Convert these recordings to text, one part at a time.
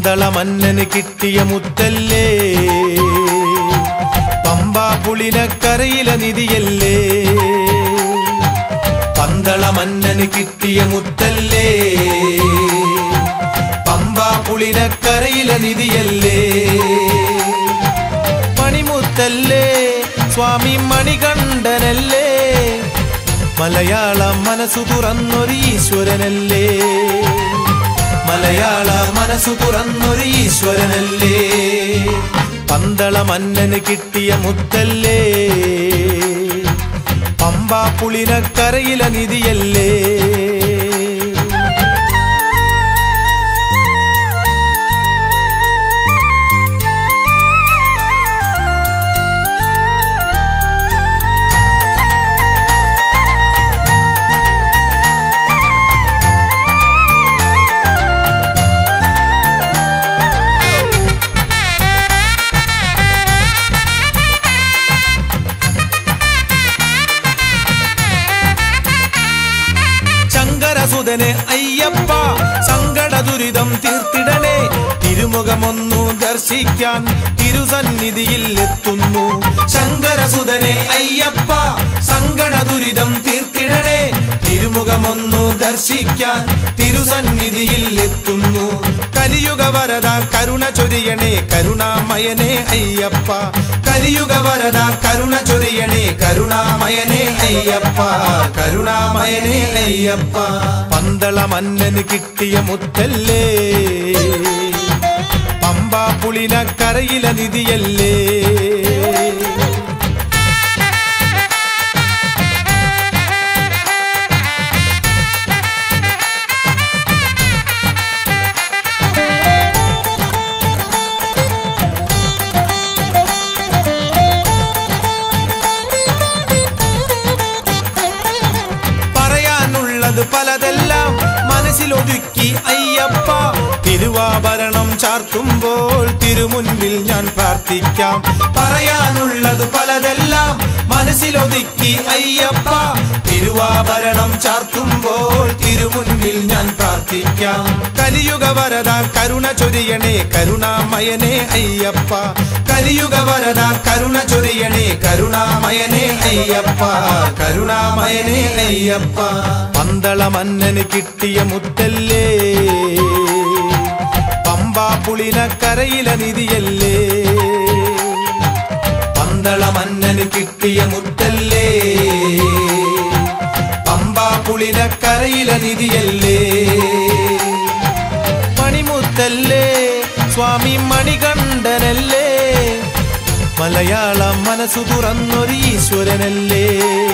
പന്തള മന്നന് കിട്ടിയ മുത്തല്ലേ പമ്പാ പുളിനക്കരയിലെ നിധിയല്ലേ പന്തള മന്നന് കിട്ടിയ മുത്തല്ലേ പമ്പാ പുളിനക്കരയിലെ നിധിയല്ലേ മണിമുത്തല്ലേ സ്വാമി മണികണ്ഠനല്ലേ മലയാള മനസ്സു തുറന്നൊരു ഈശ്വരനല്ലേ മലയാള മനസ്സു തുറന്നൊരു ഈശ്വരനല്ലേ പന്തള മന്നന് കിട്ടിയ മുത്തല്ലേ പമ്പാ പുളിനക്കരയിലെ നിധിയല്ലേ ശങ്കരസുതനെ അയ്യപ്പ സങ്കട ദുരിതം തീർത്തിടണേ തിരുമുഖമൊന്നു ദർശിക്കാൻ തിരുസന്നിധിയിൽ എത്തുന്നു ശങ്കരസുതനെ അയ്യപ്പ സങ്കട ദുരിതം തീർത്തിടണേ തിരുമുഖമൊന്നു ദർശിക്കാൻ തിരുസന്നിധിയിൽ എത്തുന്നു കലിയുഗ വരദ കരുണ ചൊരിയണേ കരുണാമയനെ അയ്യപ്പ കലിയുഗ വരദ കരുണ ചൊരിയണേ കരുണാമയനെ അയ്യപ്പ കരുണാമയനെ അയ്യപ്പ പന്തള മന്നന് കിട്ടിയ മുത്തല്ലേ പമ്പാ പുളിനക്കരയിലെ നിധിയല്ലേ പറയാനുള്ളത് പലതെല്ലാം മനസ്സിലൊതുക്കി അയ്യപ്പ തിരുവാഭരണം ചാർത്തുമ്പോൾ തിരുമുൻപിൽ ഞാൻ പ്രാർത്ഥിക്കാം പറയാനുള്ളത് പലതെല്ലാം മനസ്സിലൊതുക്കി അയ്യപ്പ തിരുവാഭരണം ചാർത്തുമ്പോൾ തിരുമുൻപിൽ ഞാൻ പ്രാർത്ഥിക്കാം കലിയുഗ വരദ കരുണ ചൊരിയണേ കരുണാമയനെ അയ്യപ്പ കലിയുഗ വരദ കരുണ ചൊരിയണേ കരുണാമയനെ അയ്യപ്പ കരുണാമയനെ അയ്യപ്പ പന്തള മന്നന് കിട്ടിയ മുത്തല്ലേ പമ്പാ പുളിനക്കരയിലെ നിധിയല്ലേ പന്തള മന്നന് കിട്ടിയ മുത്തല്ലേ പമ്പാ പുളിനക്കരയിലെ നിധിയല്ലേ മണിമുത്തല്ലേ സ്വാമി മണികണ്ഠനല്ലേ മലയാള മനസ്സു തുറന്നൊരു ഈശ്വരനല്ലേ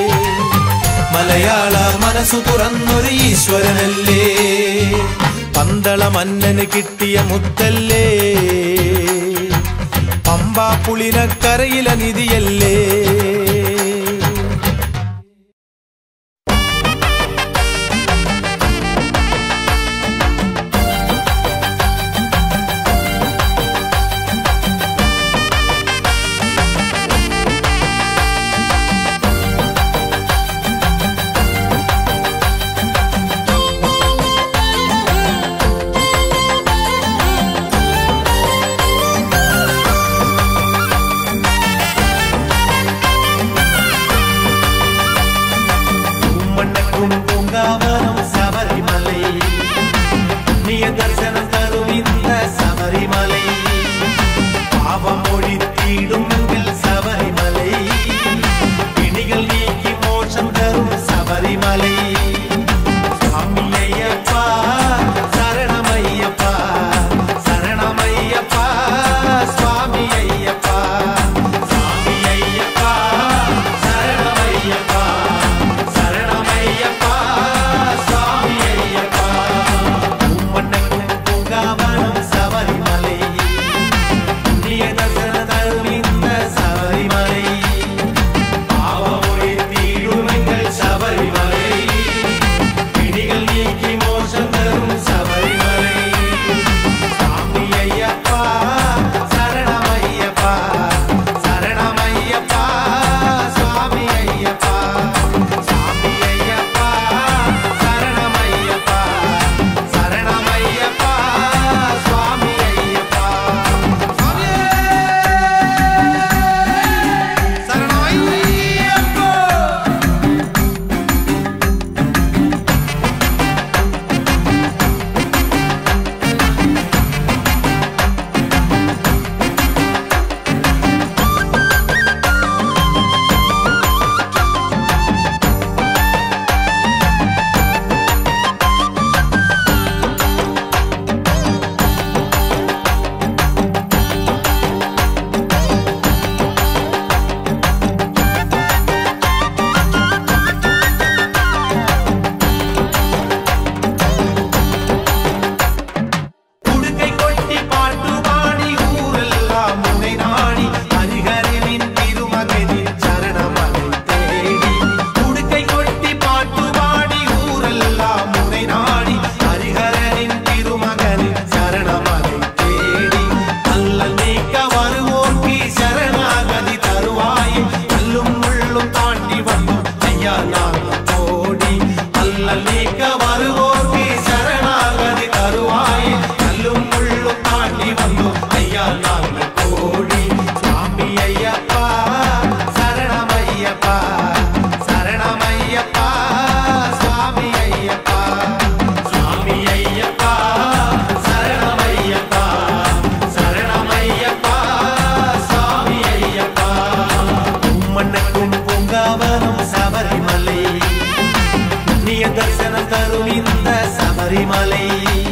മലയാള മനസ്സു തുറന്നൊരു ഈശ്വരനല്ലേ പന്തള മന്നന് കിട്ടിയ മുത്തല്ലേ പമ്പാ പുളിനക്കരയിലെ നിധിയല്ലേ ും ശബരിമലൈ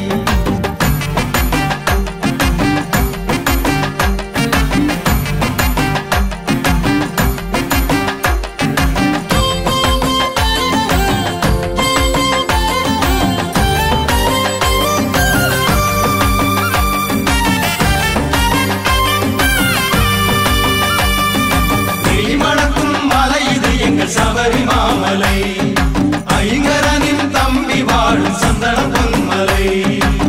கிளிமணக்கும் மலை இது எங்கள் சபரி மாமலை ஐங்கரனின் தம்பி வாழும் சந்தன பொன்மலை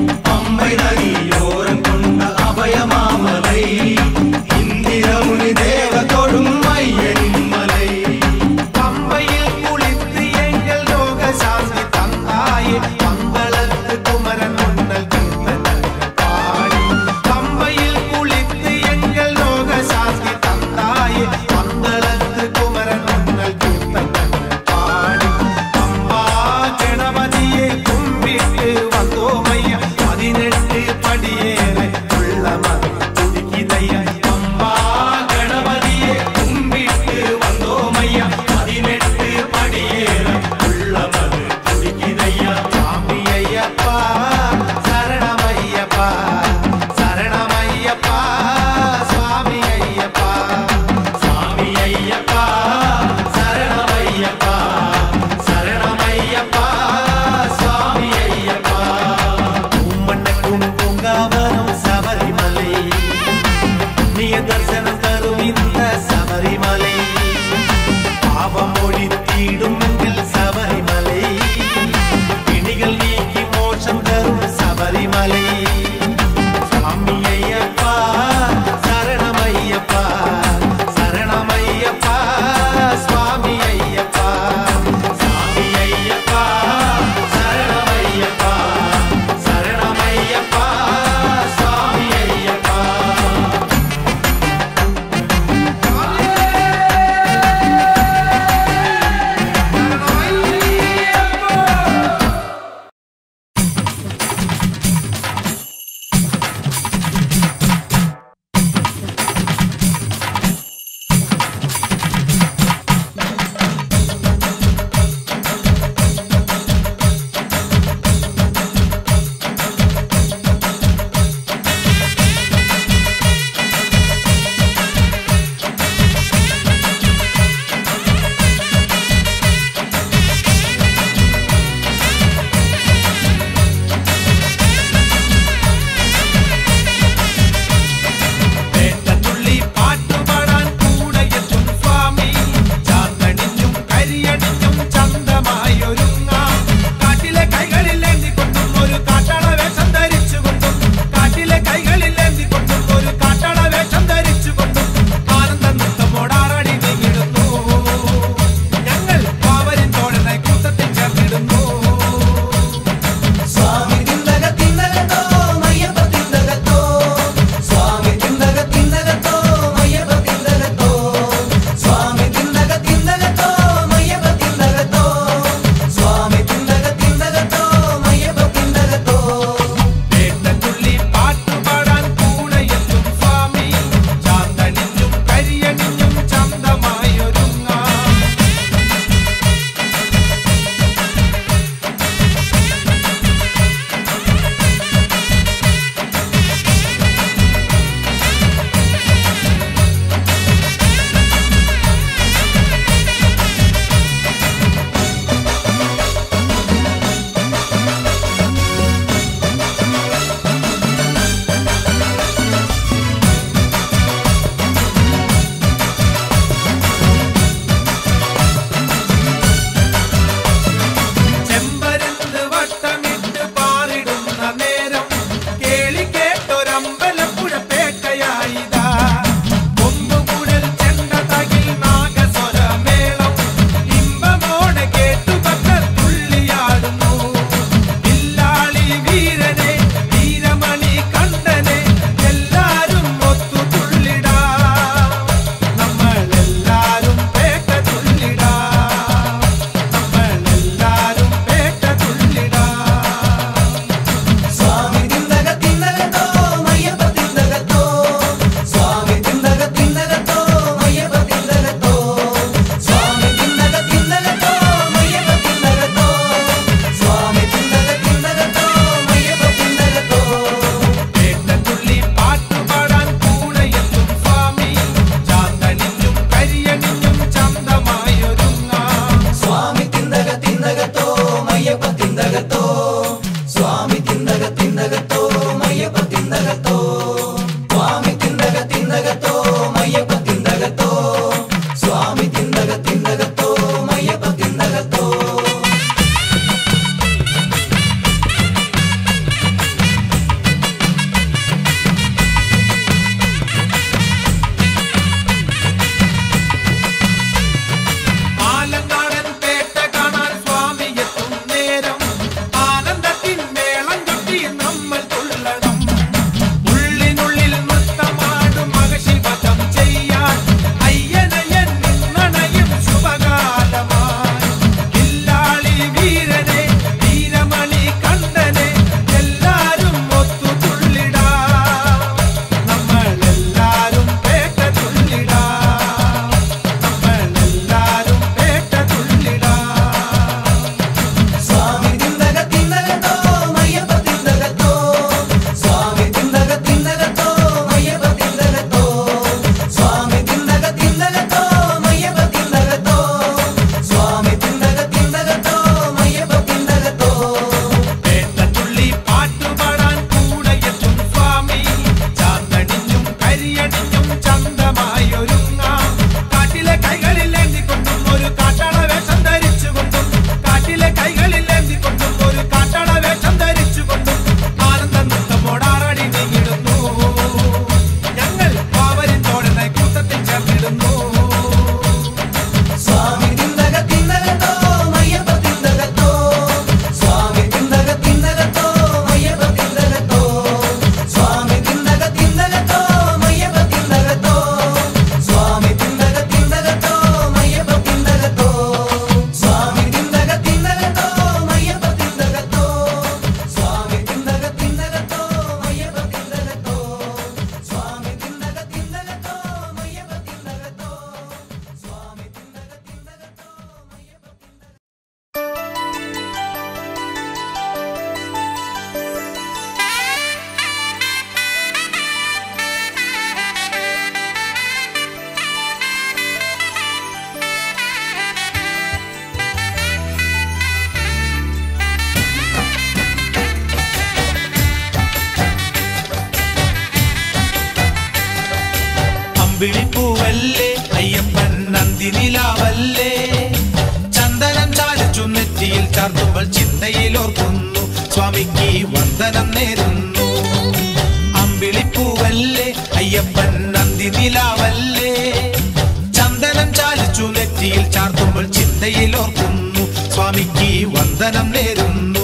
ചാർത്തുമ്പോൾ ചിന്തയിൽ ഓർക്കുന്നു സ്വാമിക്ക് വന്ദനം നേരുന്നു അമ്പിളിപ്പൂവല്ലേ അയ്യപ്പൻ നന്ദി നിലാവല്ലേ ചന്ദനം ചാലിച്ചു നെറ്റിയിൽ ചാർത്തുമ്പോൾ ചിന്തയിൽ ഓർക്കുന്നു സ്വാമിക്ക് വന്ദനം നേരുന്നു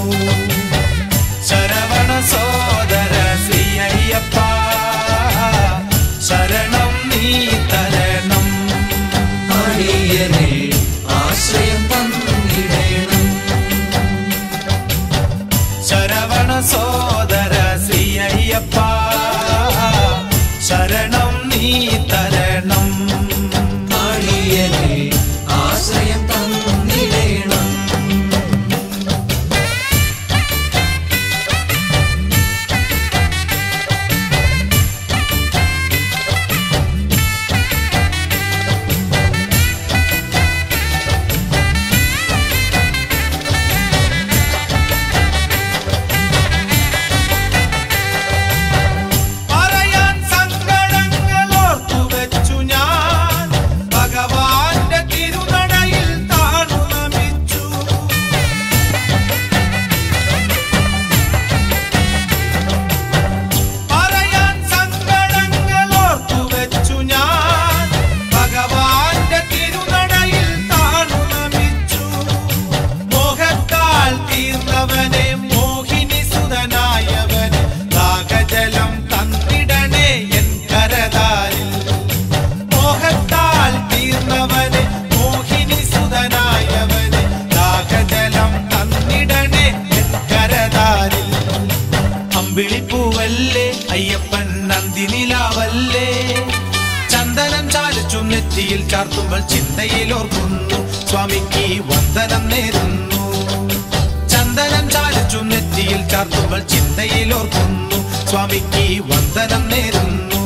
ശരവണ സോദര ശ്രീ അയ്യപ്പ ശരണം നീ തരണം അടിയനെ ആശ്രയം തന്നിടേണം ശരവണ സോദര ശ്രീ അയ്യപ്പ ശരണം നീ തരണം അടിയനെ ആശ്രയം തന്നിടേണം പറയാൻ സങ്കടങ്ങൾ ഓർത്തു വെച്ചു ഞാൻ ഭഗവാന്റെ തിരുനടയിൽ താണു നമിച്ചു പറയാൻ സങ്കടങ്ങൾ ഓർത്തു വെച്ചു ഞാൻ ഭഗവാന്റെ തിരുനടയിൽ താണു നമിച്ചു മോഹത്താൽ തീർന്നവനെ മോഹിനി സുതനായവനെ ദാഹജലം തന്നിടണേ എൻ കരതാരിൽ മോഹത്താൽ തീർന്നവനെ മോഹിനി സുതനായവനെ ദാഹജലം തന്നിടണേ എൻ കരതാരിൽ അമ്പിളിപ്പൂവല്ലേ അയ്യപ്പൻ നന്ദിനിലാവല്ലേ ചന്ദനം ചാലിച്ചു നെറ്റിയിൽ ചാർത്തുമ്പോൾ ചിന്തയിൽ ഓർക്കുന്നു സ്വാമിക്ക് വന്ദനം നേരുന്നു ചന്ദനം ചാലിച്ചു നെറ്റിയിൽ ചാർത്തുമ്പോൾ ചിന്തയിൽ ഓർക്കുന്നു സ്വാമിക്ക് വന്ദനം നേരുന്നു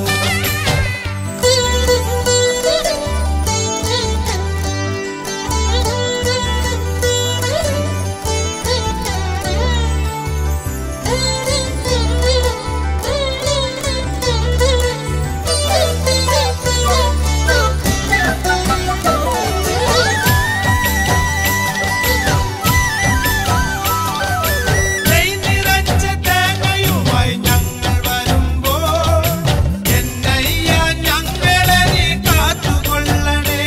നെയ് നിറച്ച തേങ്ങയുമായി ഞങ്ങൾ വരുമ്പോൾ എന്നയ്യ ഞങ്ങളെ നീ കാത്തുകൊള്ളണേ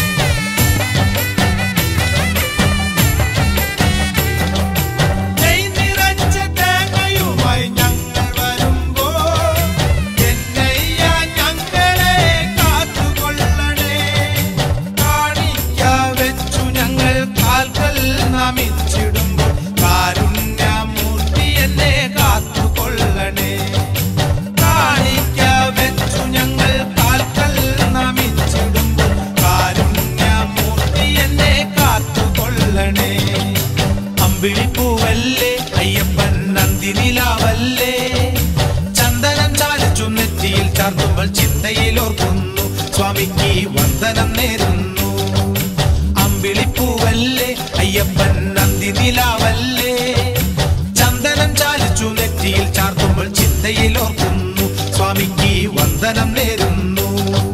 നെയ് നിറച്ച തേങ്ങയുമായി ഞങ്ങൾ വരുമ്പോൾ എന്നയ്യ ഞങ്ങളെ കാത്തുകൊള്ളണേ കാണിക്ക വെച്ചു ഞങ്ങൾ കാൽക്കൽ നമിച്ചിടുമ്പോൾ കാരുണ്യമൂർത്തി എന്നെ കാത്തുകൊള്ളണേ കാണിക്ക വെച്ചു ഞങ്ങൾ കാൽക്കൽ നമിച്ചിടുമ്പോൾ കാരുണ്യമൂർത്തി എന്നെ കാത്തുകൊള്ളണേ അമ്പിളിപ്പൂവല്ലേ അയ്യപ്പൻ നന്ദിനിലാവല്ലേ ചന്ദനം ചാലിച്ചു നെറ്റിയിൽ ചാർത്തുമ്പോൾ ചിന്തയിൽ ഓർക്കുന്നു സ്വാമിക്ക് വന്ദനം നേരുന്നു അമ്പിളിപ്പൂവല്ലേ അയ്യപ്പൻ നന്ദിനിലാവല്ലേ ചന്ദനം ചാലിച്ചു നെറ്റിയിൽ ചാർത്തുമ്പോൾ ചിന്തയിൽ ഓർക്കുന്നു സ്വാമിക്ക് വന്ദനം നേരുന്നു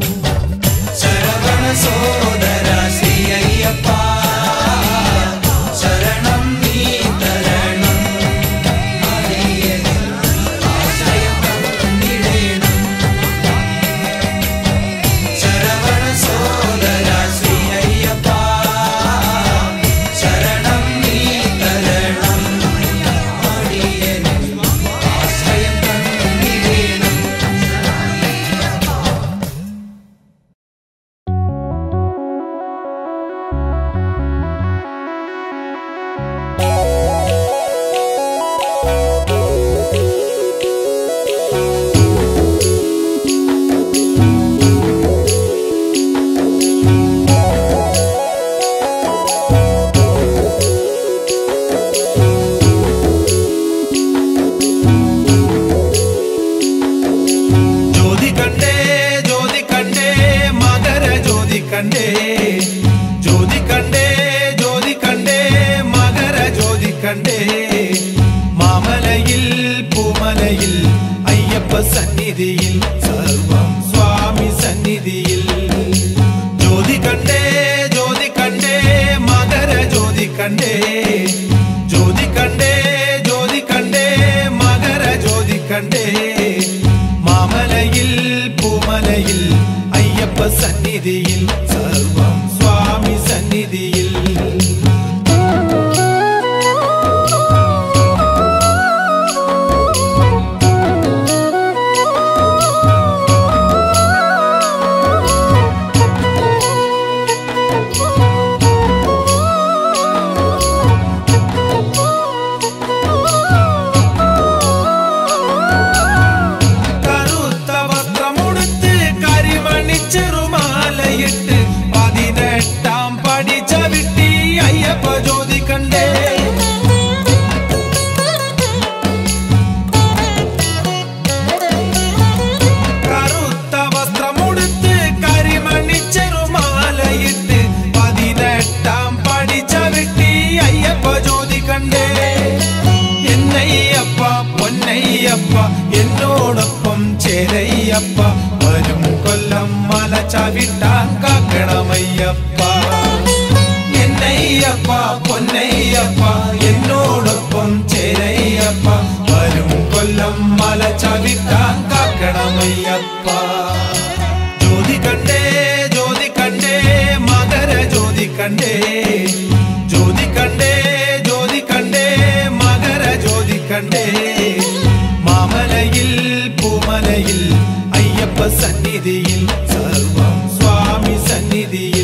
ശരവണ സോദര ശ്രീ അയ്യപ്പ ശരണം നീ തരണം അടിയനെ ആശ്രയം തന്നിടേണം ശരവണ സോദര ശ്രീ അയ്യപ്പ ശരണം നീ തരണം അടിയനെ ആശ്രയം തന്നിടേണം ജ്യോതി കണ്ടേ ജ്യോതി കണ്ടേ മകര ജ്യോതി കണ്ടേ ജ്യോതി കണ്ടേ ജ്യോതി കണ്ടേ മകര ജ്യോതി കണ്ടേ മാമലയിൽ പൂമലയിൽ അയ്യപ്പ സന്നിധിയിൽ സർവം സ്വാമി സന്നിധിയിൽ ജ്യോതി കണ്ടേ ജ്യോതി കണ്ടേ മകര ജ്യോതി കണ്ടേ സന്നിധിയിൽ സർവം സ്വാമി സന്നിധിയിൽ കറുത്ത വസ്ത്രമുടുത്ത് കരിമണി ചെറുമാലയിട്ട് പതിനെട്ടാം പടി ചവിട്ടി അയ്യപ്പ ജ്യോതി കണ്ടേ കറുത്ത വസ്ത്രമുടുത്ത് കരിമണി ചെറുമാലയിട്ട് പതിനെട്ടാം പടി ചവിട്ടി അയ്യപ്പ ജ്യോതി കണ്ടേ എന്നയ്യപ്പ പൊന്നയ്യപ്പ എന്നോടൊപ്പം ചേരയ്യപ്പ വരും കൊല്ലം മല ചവിട്ടാൻ കാക്കണമയ്യപ്പ എന്നയ്യപ്പ പൊന്നയ്യപ്പ എന്നോടൊപ്പം ചേരയ്യപ്പ വരും കൊല്ലം മല ചവിട്ടാൻ കാക്കണമയ്യപ്പ ജ്യോതി കണ്ടേ ജ്യോതി കണ്ടേ മകര ജ്യോതി കണ്ടേ ജ്യോതി കണ്ടേ ജ്യോതി കണ്ടേ മകര ജ്യോതി കണ്ടേ മാമലയിൽ പൂമലയിൽ അയ്യപ്പ സന്നിധിയിൽ സർവം സ്വാമി സന്നിധിയിൽ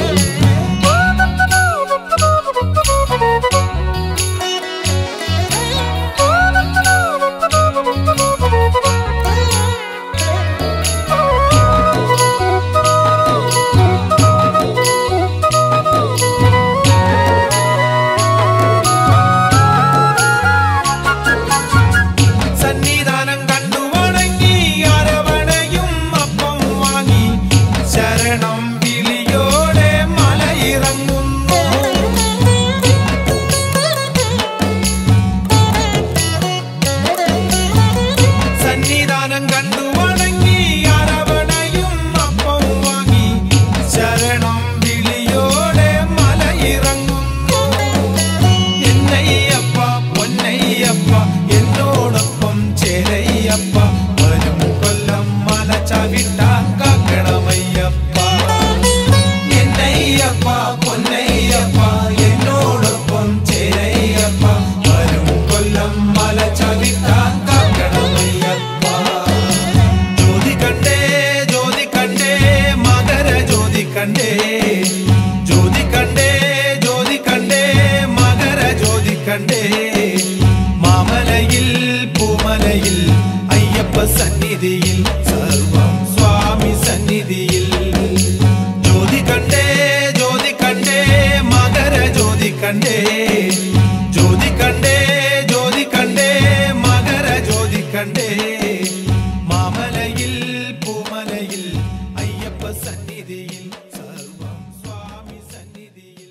സന്നിധാനം കണ്ടു വണങ്ങി അരവണയും അപ്പം വാങ്ങി ശരണം വിളിയോടെ മലയിറങ്ങുന്നു സന്നിധാനം കണ്ടു വണങ്ങി അരവണയും അപ്പം വാങ്ങി ശരണം വിളിയോടെ മലയിറങ്ങുന്നു എന്നയ്യപ്പ പൊന്നയ്യപ്പ എന്നോടൊപ്പം ചേരയ്യപ്പ വരും കൊല്ലം മല ചവിട്ടാൻ കാക്കണമയ്യപ്പ എന്നയ്യപ്പ പൊന്നയ്യപ്പ എന്നോടൊപ്പം ചേരയ്യപ്പ വരും കൊല്ലം മല ചവിട്ടാൻ കാക്കണമയ്യപ്പ ജ്യോതി കണ്ടേ ജ്യോതി കണ്ടേ മകര ജ്യോതി കണ്ടേ ജ്യോതി കണ്ടേ ജ്യോതി കണ്ടേ മകര ജ്യോതി കണ്ടേ മാമലയിൽ പൂമലയിൽ അയ്യപ്പ സന്നിധിയിൽ സർവം സ്വാമി സന്നിധിയിൽ ജ്യോതി കണ്ടേ ജ്യോതി കണ്ടേ മകര ജ്യോതി കണ്ടേ ജ്യോതി കണ്ടേ ജ്യോതി കണ്ടേ മകര ജ്യോതി കണ്ടേ മാമലയിൽ പൂമലയിൽ അയ്യപ്പ സന്നിധിയിൽ സർവം സ്വാമി സന്നിധിയിൽ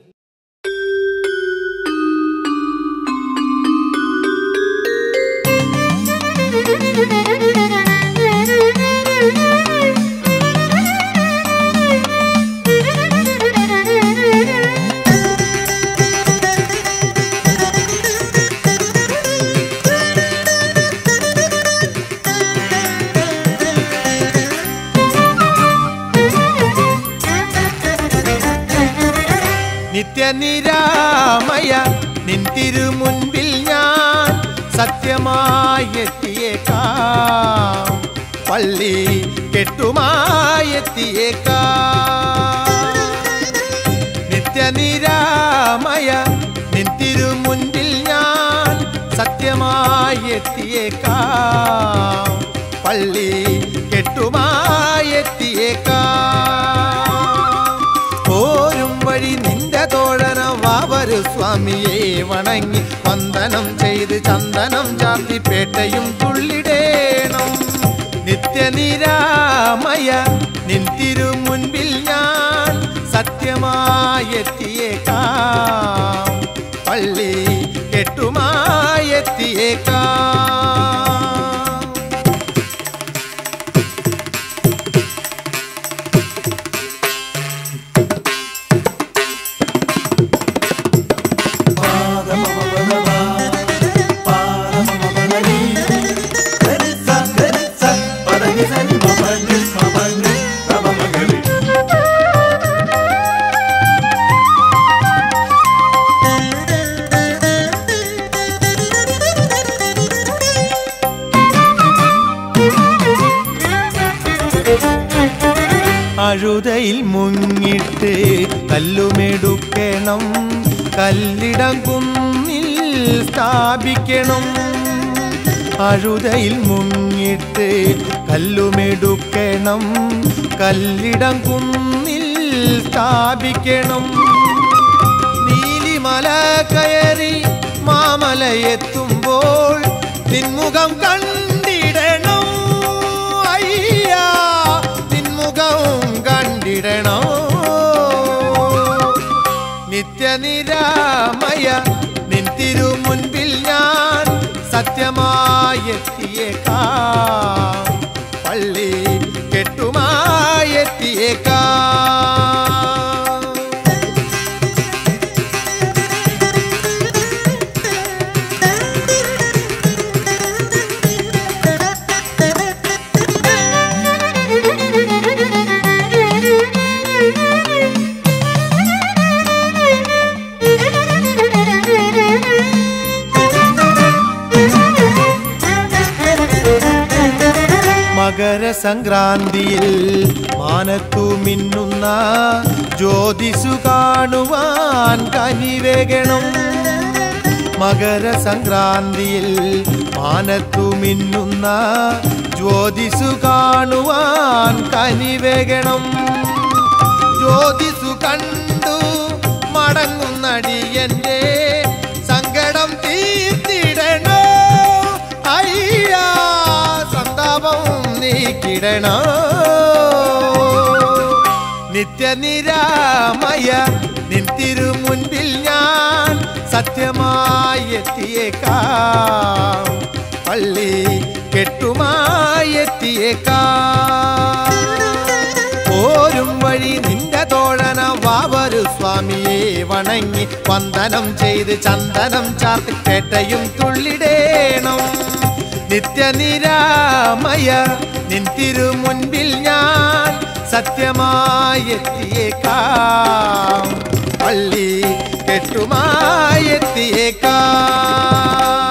നിത്യനിരാമയ നിൻ തിരുമുൻപിൽ ഞാൻ സത്യമായി എത്തിയേക്കാം പള്ളി കെട്ടുമായി എത്തിയേക്കാം നിത്യനിരാമയ നിൻ തിരുമുൻപിൽ ഞാൻ സത്യമായി എത്തിയേക്കാം പള്ളി കെട്ടുമായി എത്തിയേക്കാം പോരും വഴി നിന്റെ തോഴന വാവരു സ്വാമിയെ വണങ്ങി വന്ദനം ചെയ്ത് ചന്ദനം ചാർത്തി പേട്ടയും തുള്ളിടേണം നിത്യനിരാമയ നിൻ തിരുമുൻപിൽ ഞാൻ സത്യമായി എത്തിയേക്കാം പള്ളി കെട്ടുമായി എത്തിയേക്കാം పదని సని మపని మపని రమమగలి അഴുതയിൽ മുങ്ങിട്ട് കല്ലുമെടുക്കണം കല്ലിടം കുന്നിൽ സ്ഥാപിക്കണം അഴുതയിൽ മുങ്ങിട്ട് കല്ലുമെടുക്കണം കല്ലിടം കുന്നിൽ സ്ഥാപിക്കണം നീലിമല കയറി മാമലയെത്തുമ്പോൾ നിൻമുഖം കണ്ടിടണം അയ്യാ നിൻമുഖം കണ്ടിടണം നിത്യനിരാമയ നിൻ തിരുമുൻപിൽ ഞാൻ സത്യമായെത്തിയേക്കാം പള്ളി കെട്ടുമായെത്തിയേക്കാം മകരസംക്രാന്തിയിൽ മാനത്തു മിന്നുന്ന ജ്യോതിസു കാണുവാൻ കനിവേകണം മകരസംക്രാന്തിയിൽ മാനത്തു മിന്നുന്ന ജ്യോതിസു കാണുവാൻ കനിവേകണം ജ്യോതിസു കണ്ടു മടങ്ങുന്നടിയന്റെ സങ്കടം തീർത്തിടണോ അയ്യാ സന്താപം നീക്കിടണോ നിത്യനിരാമയ നിൻ തിരുമുൻപിൽ ഞാൻ സത്യമായി എത്തിയേക്കാം പള്ളി കെട്ടുമായി എത്തിയേക്കാം പോരും വഴി നിന്റെ തോഴന വാവരു സ്വാമിയെ വണങ്ങി വന്ദനം ചെയ്ത് ചന്ദനം ചാർത്തി പേട്ടയും തുള്ളിടേണം നിത്യനിരാമയ നിൻ തിരുമുൻപിൽ ഞാൻ സത്യമായി എത്തിയേക്കാം പള്ളി കെട്ടുമായി എത്തിയേക്കാം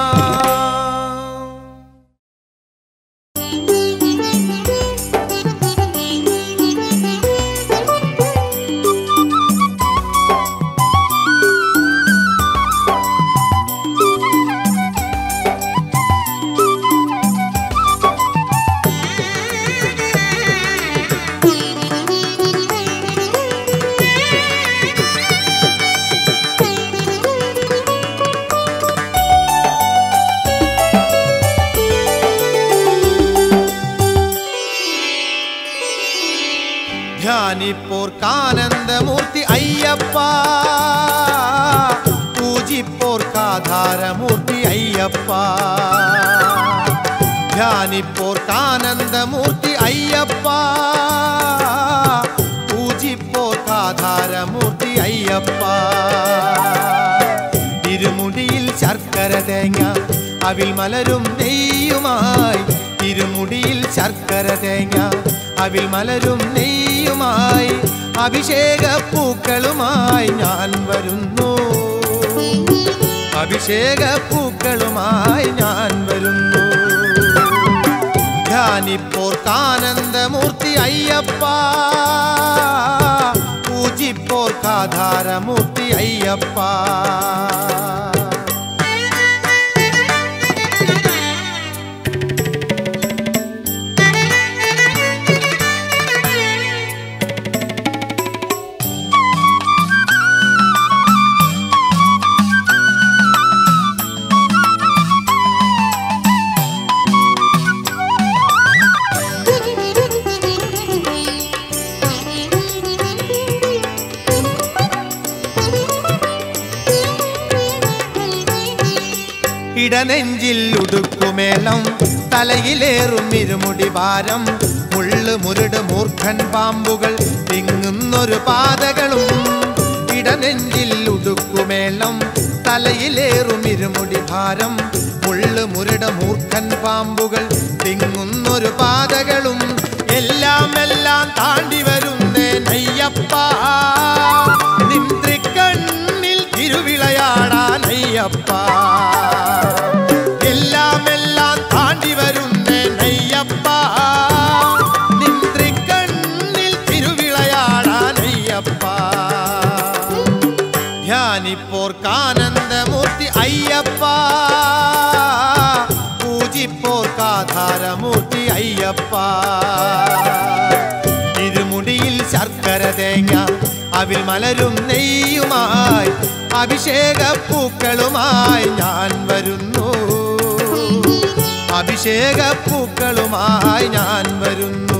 ധ്യാനിപ്പോർക്കാനന്ദമൂർത്തി അയ്യപ്പ പൂജിപ്പോർക്കാധാരമൂർത്തി അയ്യപ്പ ധ്യാനിപ്പോർക്കാനന്ദമൂർത്തി അയ്യപ്പ പൂജിപ്പോർക്കാധാരമൂർത്തി അയ്യപ്പ ഇരുമുടിയിൽ ശർക്കര തേങ്ങ അവിൽ മലരും നെയ്യുമായി ഇരുമുടിയിൽ ശർക്കര തേങ്ങ അവിൽ മലരും നെയ്യുമായി അഭിഷേക പൂക്കളുമായി ഞാൻ വരുന്നു അഭിഷേക പൂക്കളുമായി ഞാൻ വരുന്നു ധ്യാനിപ്പോർക്കാനന്ദമൂർത്തി അയ്യപ്പ പൂജിപ്പോർക്കാധാരമൂർത്തി അയ്യപ്പ ഇടനെഞ്ചിൽ ഉടുക്കുമേളം തലയിലേറും ഇരുമുടി ഭാരം മുള്ളു മുരുട് മൂർഖൻ പാമ്പുകൾ തിങ്ങുന്നൊരു പാതകളും ഇടനെഞ്ചിൽ ഉടുക്കുമേളം തലയിലേറും ഇരുമുടി ഭാരം മുള്ളു മുരുട് മൂർഖൻ പാമ്പുകൾ തിങ്ങുന്നൊരു പാതകളും എല്ലാം എല്ലാം താണ്ടി വരുന്നേ നയ്യപ്പ നിൻ തൃക്കണ്ണിൽ തിരുവിളയാടാൻ അയ്യപ്പ എല്ലാം എല്ലാം താണ്ടി വരുന്നേ നയ്യപ്പ നിൻ തൃക്കണ്ണിൽ അയ്യപ്പ ഇരുമുടിയിൽ ശർക്കര തേങ്ങ അവിൽ മലരും നെയ്യുമായി അഭിഷേക പൂക്കളുമായി ഞാൻ വരുന്നു അഭിഷേക പൂക്കളുമായി ഞാൻ വരുന്നു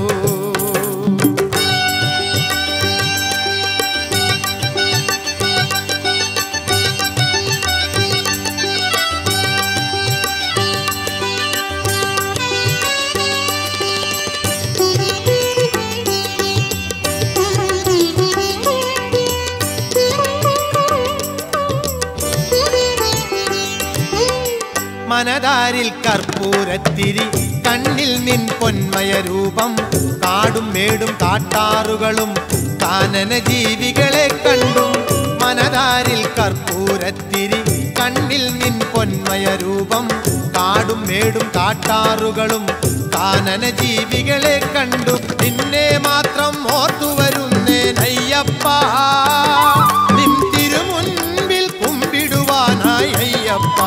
മനതാരിൽ കർപ്പൂരത്തിരി കണ്ണിൽ നിൻ പൊന്മയ രൂപം കാടും മേടും കാട്ടാറുകളും കാനന ജീവികളെ കണ്ടും മനതാരിൽ കർപ്പൂരത്തിരി കണ്ണിൽ നിൻ പൊന്മയ രൂപം കാടും മേടും കാട്ടാറുകളും കാനന ജീവികളെ കണ്ടു നിന്നെ മാത്രം ഓർത്തു വരുന്നേനയ്യപ്പ നിൻ തിരുമുൻപിൽ കുമ്പിടുവാനായി അയ്യപ്പ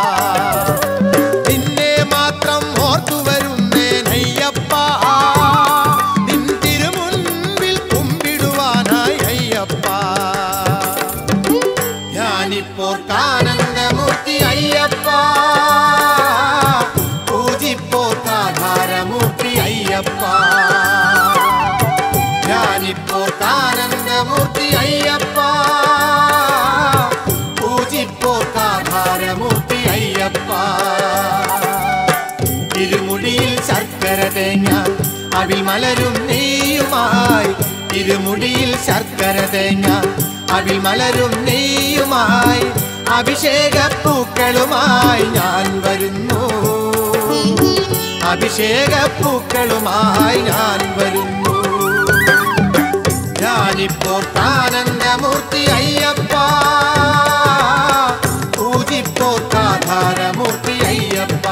നിന്നെ മാത്രം ഓർത്തു വരുന്നേനയ്യപ്പ നിൻ തിരുമുൻപിൽ കുമ്പിടുവാനായി അയ്യപ്പ ഞാനിപ്പോൾ കാനന്ദമൂർത്തി അയ്യപ്പ പൂജിപ്പോ കാധാരമൂർത്തി അയ്യപ്പ ഞാനിപ്പോൾ കാനന്ദമൂർത്തി അയ്യപ്പ പൂജിപ്പോ കാധാരമൂർത്തി അയ്യപ്പ ഇരുമുടിയിൽ ശർക്കര തേങ്ങ അവിൽ മലരും നെയ്യുമായി ഇരുമുടിയിൽ ശർക്കര തേങ്ങ അവിൽ മലരും നെയ്യുമായി അഭിഷേക പൂക്കളുമായി ഞാൻ വരുന്നു അഭിഷേക പൂക്കളുമായി ഞാൻ വരുന്നു ഞാനിപ്പോൾ ആനന്ദമൂർത്തി അയ്യപ്പ പൂജിപ്പോ ആധാരമൂർത്തി അയ്യപ്പ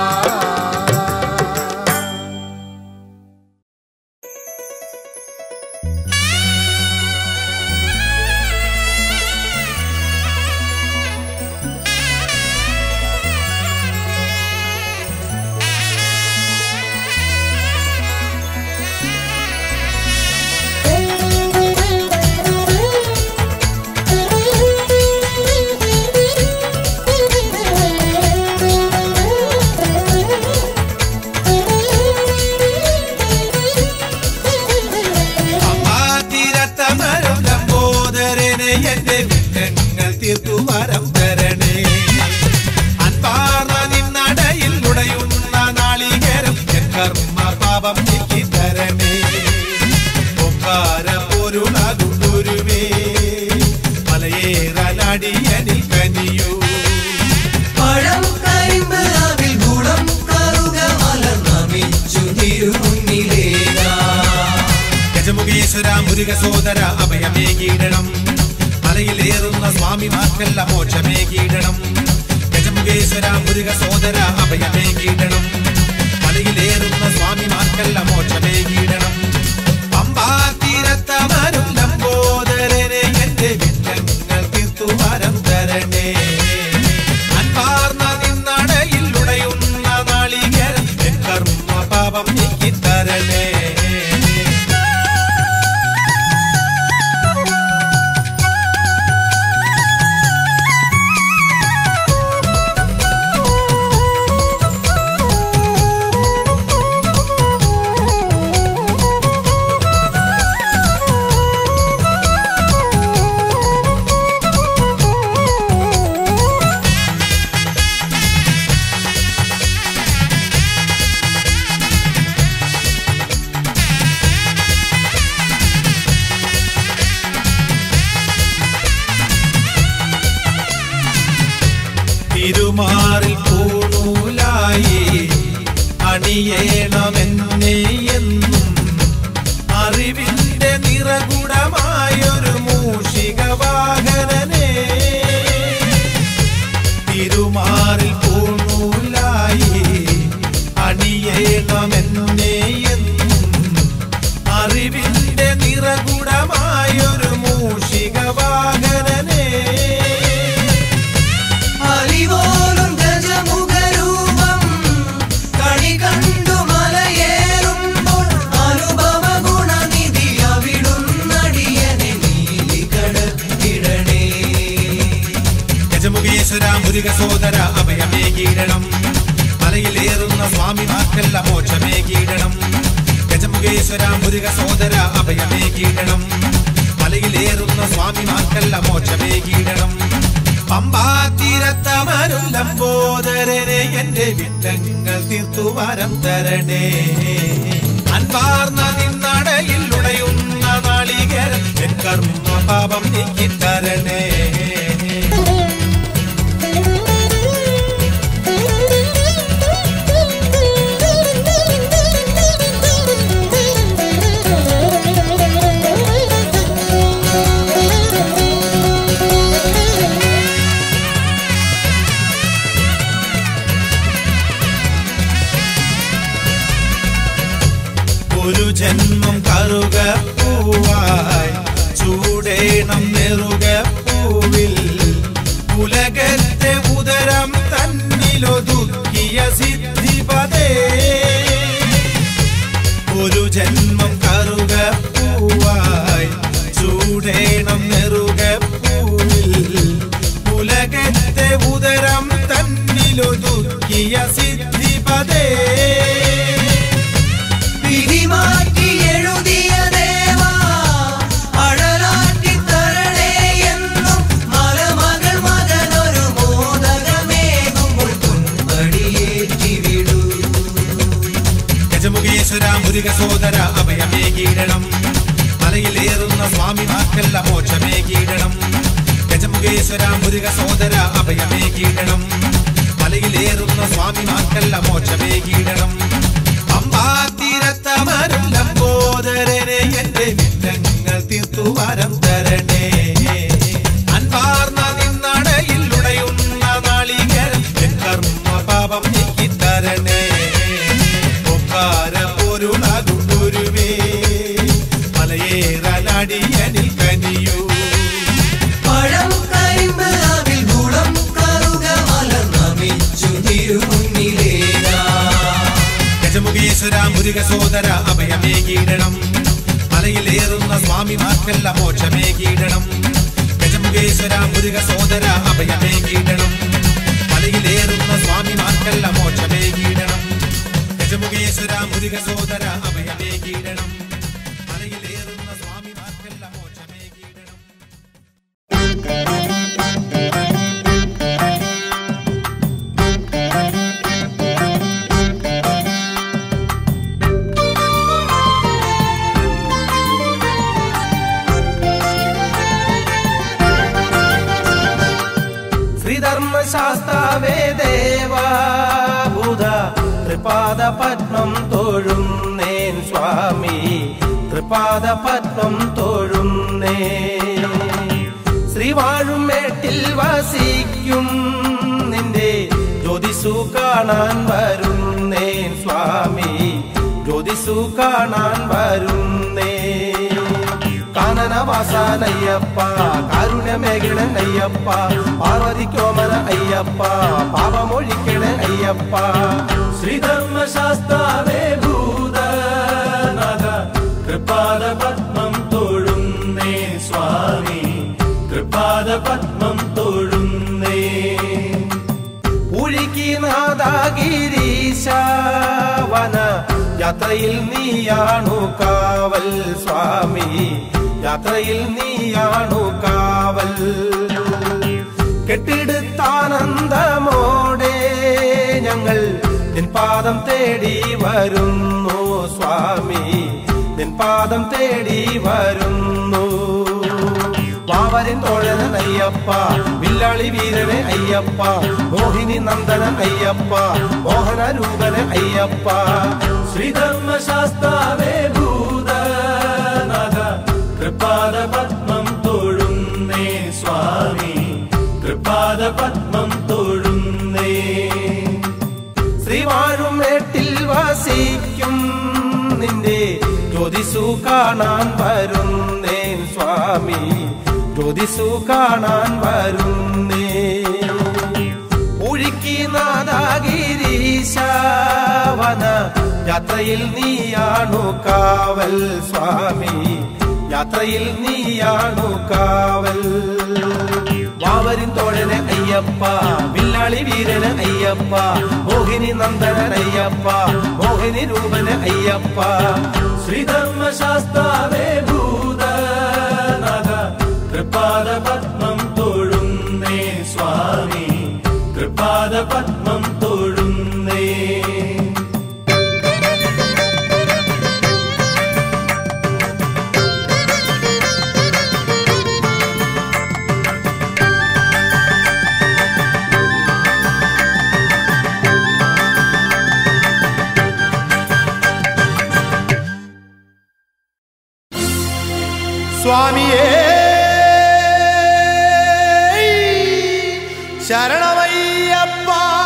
അമ്മാതിരത്തമരം ലംബോദരനെ എന്റെ വിഘ്നങ്ങൾ തീർത്തു വരം തരണേ അൻപാർന്ന നിന്നടയിൽ ഉടയുന്ന നാളികേരം എൻ കർമ്മ പാപം നീക്കി തരണേ ഒക്കാര പൊരുളകുരുവേ മലയേറാനടിയനിൽ കനിയൂ പഴം കരിമ്പ് അവിൽ ഗുണം കറുക മലർന്നമിച്ചു തിരുമുന്നിലേകാ ഗജമുഖേശ്വര മുരുക സോദര അഭയമേ കീടണം മലയിലേറുന്ന സ്വാമിമാർക്കല്ല മോക്ഷമേ കീടണം ഗജമുഖേശ്വര മുരുക സോദര അഭയമേ കീടണം മലയിലേറുന്ന സ്വാമിമാർക്കല്ല മോക്ഷമേ കീടണം പമ്പാ തീരത്തമരും ലംബോദരനെ എന്റെ വിഘ്നങ്ങൾ തീർത്തു വരം തരണേ അൻപാർന്ന നിന്നടയിൽ ഉടയുന്ന നാളികേരം എൻ കർമ്മ പാപം നീക്കി തരണേ തിരുമാറിൽ പൂണൂലായി അണിയേണമെന്നെ എന്നും അറിവിന്റെ നിറകുടമായൊരു മൂഷിക വാഹനനെ തിരുമാറിൽ പൂണൂലായി അണിയേണമെന്നെ എന്നും അറിവിന്റെ നിറകുടമായൊരു മൂഷിക വാഹനനെ അലിവോലും ഗജമുഖരൂപം കണി കണ്ടു മല മുരുക സോദര അഭയമേകീടണം മലയിലേറുന്ന സ്വാമിമാർക്കല്ല മോക്ഷമേകീടണം ഗജമുഖേശ്വര മുരുക സോദര അഭയമേകീടണം മലയിലേറുന്ന സ്വാമിമാർക്കല്ല മോക്ഷമേകീടണം പമ്പാ തീരത്തമരും ലംബോദരനെ എന്റെ വിട്ടങ്ങൾ തീർത്തു വരം തരണേ അൻപാർന്ന നിന്നടയിൽ ഉടയുന്ന നാളികേരം എൻ കർമ്മ പാപം നീക്കിത്തരണേ ഒരു ജന്മം കറുക പൂവായി ചൂടേണം നെറുക പൂവിൽ ഉലകത്തെ ഉദരം തന്നിലൊതുക്കിയ സിദ്ധിപതേ ഒരു ജന്മം കറുക പൂവായി ചൂടേണം നെറുക പൂവിൽ ഉലകത്തെ ഉദരം തന്നിലൊതുക്കിയ സിദ്ധിപതേ വിധിമാറ്റി എഴുതിയ ദേവാ അഴലാറ്റി തരണേ എന്നും മലമകൾ മകനൊരു മോദകമേകുമ്പോൾ പൊൻപടിയേറ്റി വിടൂ ഗജമുഖേശ്വര മുരുക സോദര അഭയമേകീടണം മലയിലേറുന്ന സ്വാമിമാർക്കല്ല മോക്ഷമേകീടണം ഗജമുഖേശ്വര മുരുക സോദര അഭയമേകീടണം മലയിലേറുന്ന സ്വാമിമാർക്കല്ല മോക്ഷമേകീടണം അമ്പാ തീരത്തമരും ലംബോദരനെ എന്റെ വിറ്റങ്ങൾ തീർത്തു വരം തരണേ അൻപാർന്ന നിന്നടയിൽ ഉടയുന്ന നാളികേരം എൻ കർമ്മ പാപം നീക്കിത്തരണേ ഒക്കാര പൊരുളകുരുവേ മലയേറാനടിയനിൽ കനിയൂ പഴം കരിമ്പ് അവിൽ ഗുണം കറുക മലർന്നമിച്ചു തിരുമുന്നിലേതാ ഗജമുഖേശ്വര മുരുക സോദര അഭയമേകീടണം മലയിലേറുന്ന സ്വാമിമാർക്കല്ല മോക്ഷമേകീടണം ഗജമുഖേശ്വര മുരുക സോദര അഭയമേകീടണം മലയിലേറുന്ന സ്വാമിമാർക്കല്ല മോക്ഷമേകീടണം ഗജമുഖേശ്വര മുരുക സോദര അഭയമേകീടണം മലയിലേറുന്ന സ്വാമിമാർക്കല്ല മോക്ഷമേകീടണം ശ്രീധർമ്മശാസ്താവേ ദേവാഭൂത ത്രിപാദ പത്മം തൊഴുന്നേൻ സ്വാമി ത്രിപാദ പത്മം തൊഴുന്നേ ശ്രീവാഴും മേട്ടിൽ വസിക്കും നിന്റെ ജ്യോതിസു കാണാൻ വരുന്നേൻ സ്വാമി ജ്യോതിസു കാണാൻ വരുന്നേ കാനനവാസാനയ്യപ്പ കാരുണ്യമേകിടൻ അയ്യപ്പ പാർവതിക്കോമന അയ്യപ്പ പാപമൊഴിക്കണ അയ്യപ്പ ശ്രീധർമ്മശാസ്താവേ ഭൂതനാഥ കൃപാദ പത്മം തൊഴുന്നേ സ്വാമി കൃപാദ പത്മം തൊഴുന്നേ ഉഴിക്കി നാദാഗിരീശാവന യാത്രയിൽ നീയാണു കാവൽ സ്വാമി യാത്രയിൽ നീയാണു കാവൽ കെട്ടിടുത്താനന്ദമോടെ ഞങ്ങൾ നിൻ പാദം തേടി വരുന്നു സ്വാമി നിൻ പാദം തേടി വരുന്നു വാവരൻ തോഴനൻ അയ്യപ്പ വില്ലാളി വീരനെ അയ്യപ്പ മോഹിനി നന്ദനൻ അയ്യപ്പ മോഹന രൂപന് അയ്യപ്പ ശ്രീധർമ്മശാസ്താവേ ഭൂതനാഥ കൃപാദ പത്മം തൊഴുന്നേ സ്വാമി കൃപാദ പത്മം തൊഴുന്നേ ശ്രീവാഴും മേട്ടിൽ വസിക്കും നിന്റെ ജ്യോതിസു കാണാൻ വരുന്നേൻ സ്വാമി ജ്യോതിസു കാണാൻ വരുന്നേ ഒഴുക്കി നാദാഗിരീശാവന യാത്രയിൽ നീയാണു കാവൽ സ്വാമി യാത്രയിൽ നീയാണു കാവൽ വാവരിൻ തോഴന് അയ്യപ്പ വില്ലാളി വീരന് അയ്യപ്പ മോഹിനി നന്ദനൻ അയ്യപ്പ മോഹിനി രൂപന് അയ്യപ്പ ശ്രീധർമ്മശാസ്താവേ ഭൂതനാഥ തൃപ്പാദ പത്മം തൊഴുന്നേ സ്വാമി തൃപ്പാദ പത്മം തൊഴുന്നേ സ്വാമിയേ ശരണമയ്യപ്പ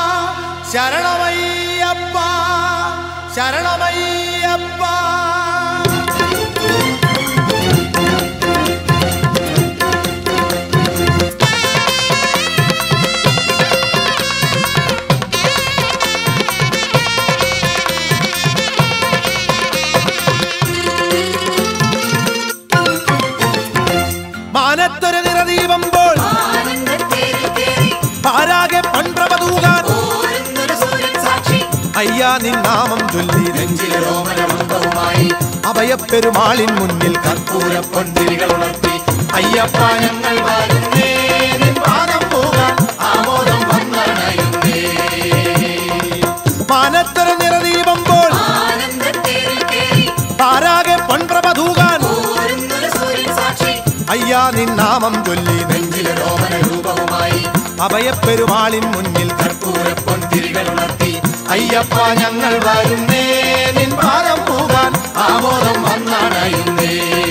ശരണമയ്യപ്പ ശരണമയ്യപ്പ മാനത്തൊരു നിറദീപമ്പോൾ പാരാകെ പൺപ്രഭതൂകാൻ അയ്യാ നിൻ നാമം ചൊല്ലി നെഞ്ചിലെ രോമനമന്തവുമായി അഭയപ്പെരുമാളിൻ മുന്നിൽ കർപ്പൂര പൊന്തിരികൾ ഉണർത്തി അയ്യപ്പ ഞങ്ങൾ വരുന്നേ നിൻ പാദം പോകാൻ ആമോദം വന്നണയുന്നേ മാനത്തൊരു നിറദീപമ്പോൾ പാരാകെ പൊൻപ്രഭതൂകാൻ അയ്യാ നിൻ നാമം ചൊല്ലി നെഞ്ചിലെ രോമന രൂപവുമായി അഭയപ്പെരുമാളിൻ മുന്നിൽ കർപ്പൂര പൊന്തിരികൾ ഉണർത്തി അയ്യപ്പ ഞങ്ങൾ വരുന്നേ നിൻ പാദം പോകാൻ ആമോദം വന്നണയുന്നേ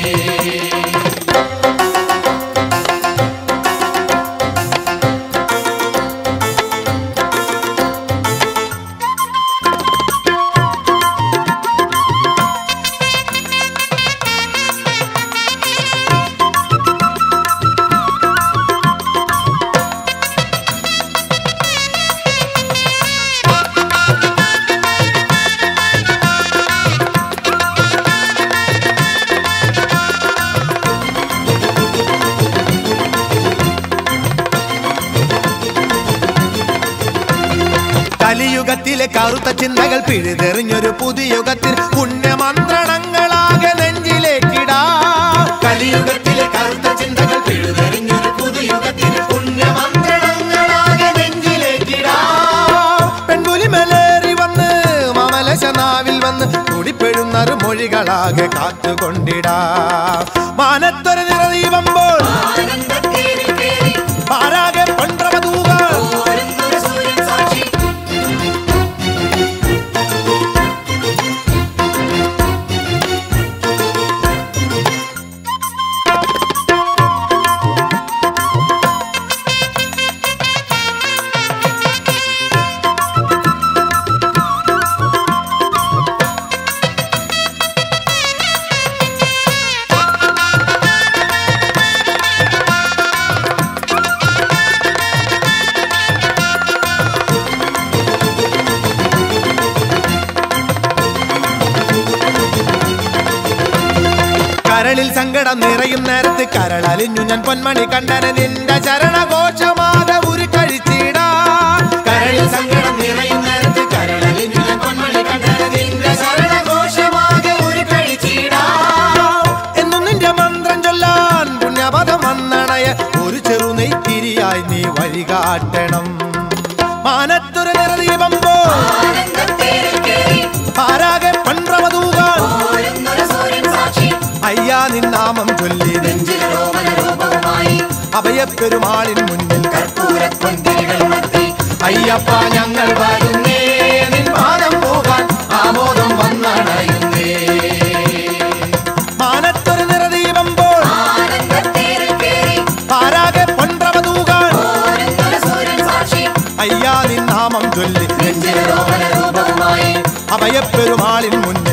കലിയുഗത്തിലെ കറുത്ത ചിന്തകൾ പിഴുതെറിഞ്ഞൊരു പുതുയുഗത്തിൽ പുണ്യമന്ത്രണങ്ങളാകെ നെഞ്ചിലേക്കിടാ കലിയുഗത്തിലെ കറുത്ത ചിന്തകൾ പിഴുതെറിഞ്ഞൊരു പുതുയുഗത്തിൽ പുണ്യമന്ത്രണങ്ങളാകെ നെഞ്ചിലേക്കിടാ പെൺപുലി മലേറി വന്ന് മമലശനാവിൽ വന്ന് കുടിപ്പെഴുന്നറു മൊഴികളാകെ കാത്തുകൊണ്ടിടാ മാനത്തൊരു നിറദീപമ്പോൾ പാരാകെ പൺപ്രഭതൂകൾ കരളിൽ സങ്കടം നിറയും നേരത്ത് കരളലിഞ്ഞു ഞാൻ പൊന്മണി കണ്ടന നിന്റെ ചരണഘോഷമാകെ ഉരു കഴിച്ചിടാ കരളിൽ സങ്കടം നിറയും നേരത്ത് കരളലിഞ്ഞു ഞാൻ പൊന്മണി കണ്ടന നിന്റെ ശരണഘോഷമാകെ ഉരു കഴിച്ചിടാ എന്നും നിന്റെ മന്ത്രം ചൊല്ലാൻ പുണ്യപദം വന്നണയ ഒരു ചെറുനെയ്ത്തിരിയായി നീ വഴികാട്ടണം മാനത്തൊരു നിറദീപം പോ ആരാകെ പൺപ്രവതൂകാൻ അയ്യാ നിൻ നാമം ചൊല്ലി നെഞ്ചിലെ രോമന രൂപവുമായി അഭയപ്പെരുമാളിൻ മുന്നിൽ കർപ്പൂരപ്പൊന്തിരികൾ ഉണർത്തി അയ്യപ്പ ഞങ്ങൾ വരുന്നേ നിൻ പാദം പോകാൻ ആമോദം വന്നണയുന്നേ മാനത്തൊരു നിറദീപം പോൾ പാരാകെ പൊൻപ്രഭതൂകാൻ അയ്യാ നിൻ നാമം ചൊല്ലി നെഞ്ചിലെ രോമന രൂപവുമായി അഭയപ്പെരുമാളിൻ മുന്നിൽ